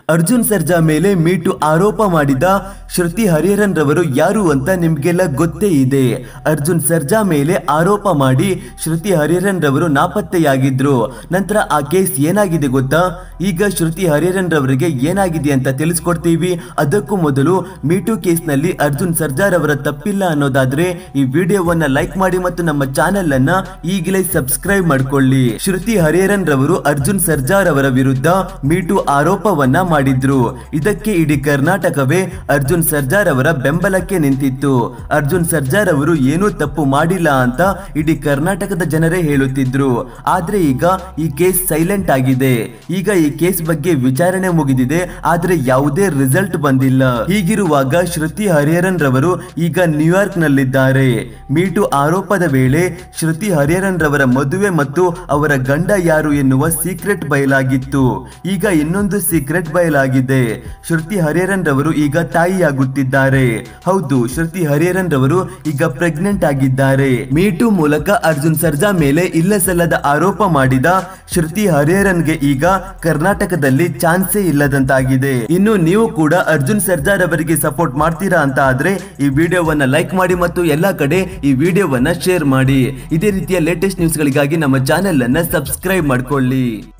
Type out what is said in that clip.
ಅರ್ಜುನ್ ಸರ್ಜಾ ಮೇಲೆ ಮೀಟು ಆರೋಪ ಮಾಡಿದ ಶ್ರುತಿ ಹರಿಹರನ್ ರವರು ಯಾರು ಅಂತ ನಿಮ್ಗೆಲ್ಲ ಗೊತ್ತೇ ಇದೆ ಅರ್ಜುನ್ ಸರ್ಜಾ ಮೇಲೆ ಆರೋಪ ಮಾಡಿ ಶ್ರುತಿ ಹರಿಹರನ್ ರವರು ನಾಪತ್ತೆಯಾಗಿದ್ರು ನಂತರ ಆ ಕೇಸ್ ಏನಾಗಿದೆ ಗೊತ್ತಾ ಈಗ ಶ್ರುತಿ ಹರಿಹರನ್ ರವರಿಗೆ ಏನಾಗಿದೆ ಅಂತ ತಿಳಿಸ್ಕೊಡ್ತೀವಿ ಅದಕ್ಕೂ ಮೊದಲು ಮೀಟು ಕೇಸ್ನಲ್ಲಿ ಅರ್ಜುನ್ ಸರ್ಜಾ ರವರ ತಪ್ಪಿಲ್ಲ ಅನ್ನೋದಾದ್ರೆ ಈ ವಿಡಿಯೋವನ್ನ ಲೈಕ್ ಮಾಡಿ ಮತ್ತು ನಮ್ಮ ಚಾನೆಲ್ ಅನ್ನ ಈಗಲೇ ಸಬ್ಸ್ಕ್ರೈಬ್ ಮಾಡ್ಕೊಳ್ಳಿ ಶ್ರುತಿ ಹರಿಹರನ್ ರವರು ಅರ್ಜುನ್ ಸರ್ಜಾ ರವರ ವಿರುದ್ಧ ಮೀಟು ಆರೋಪವನ್ನ ಮಾಡಿದ್ರು ಇದಕ್ಕೆ ಇಡೀ ಕರ್ನಾಟಕವೇ ಅರ್ಜುನ್ ಸರ್ಜಾರ್ ಅವರ ಬೆಂಬಲಕ್ಕೆ ನಿಂತಿತ್ತು ಅರ್ಜುನ್ ಸರ್ಜಾರ್ ಅವರು ಏನೂ ತಪ್ಪು ಮಾಡಿಲ್ಲ ಅಂತ ಇಡೀ ಕರ್ನಾಟಕದ ಜನರೇ ಹೇಳುತ್ತಿದ್ರು ಆದ್ರೆ ಈಗ ಈ ಕೇಸ್ ಸೈಲೆಂಟ್ ಆಗಿದೆ ಈಗ ಈ ಕೇಸ್ ಬಗ್ಗೆ ವಿಚಾರಣೆ ಮುಗಿದಿದೆ ಆದ್ರೆ ಯಾವುದೇ ರಿಸಲ್ಟ್ ಬಂದಿಲ್ಲ ಹೀಗಿರುವಾಗ ಶ್ರುತಿ ಹರಿಹರನ್ ರವರು ಈಗ ನ್ಯೂಯಾರ್ಕ್ ನಲ್ಲಿದ್ದಾರೆ ಮೀಟು ಆರೋಪದ ವೇಳೆ ಶ್ರುತಿ ಹರಿಹರನ್ ರವರ ಮದುವೆ ಮತ್ತು ಅವರ ಗಂಡ ಯಾರು ಎನ್ನುವ ಸೀಕ್ರೆಟ್ ಬಯಲಾಗಿತ್ತು ಈಗ ಇನ್ನೊಂದು ಸೀಕ್ರೆಟ್ ಬಯಲಾಗಿದೆ ಶ್ರುತಿ ಹರಿಹರನ್ ರವರು ಈಗ ತಾಯಿಯಾಗುತ್ತಿದ್ದಾರೆ ಹೌದು ಶ್ರುತಿ ಹರಿಹರನ್ ರವರು ಈಗ ಪ್ರೆಗ್ನೆಂಟ್ ಆಗಿದ್ದಾರೆ ಮೀಟು ಮೂಲಕ ಅರ್ಜುನ್ ಸರ್ಜಾ ಮೇಲೆ ಇಲ್ಲ ಸಲ್ಲದ ಆರೋಪ ಮಾಡಿದ ಶ್ರುತಿ ಹರಿಹರನ್ಗೆ ಈಗ ಕರ್ನಾಟಕದಲ್ಲಿ ಚಾನ್ಸೇ ಇಲ್ಲದಂತಾಗಿದೆ ಇನ್ನು ನೀವು ಕೂಡ ಅರ್ಜುನ್ ಸರ್ಜಾರ್ ಅವರಿಗೆ ಸಪೋರ್ಟ್ ಮಾಡ್ತೀರಾ ಅಂತ ಆದ್ರೆ ಈ ವಿಡಿಯೋವನ್ನ ಲೈಕ್ ಮಾಡಿ ಮತ್ತು ಎಲ್ಲಾ ಕಡೆ ಈ ವಿಡಿಯೋವನ್ನ ಶೇರ್ ಮಾಡಿ ಇದೇ ರೀತಿಯ ಲೇಟೆಸ್ಟ್ ನ್ಯೂಸ್ಗಳಿಗಾಗಿ ನಮ್ಮ ಚಾನೆಲ್ ಅನ್ನ ಸಬ್ಸ್ಕ್ರೈಬ್ ಮಾಡ್ಕೊಳ್ಳಿ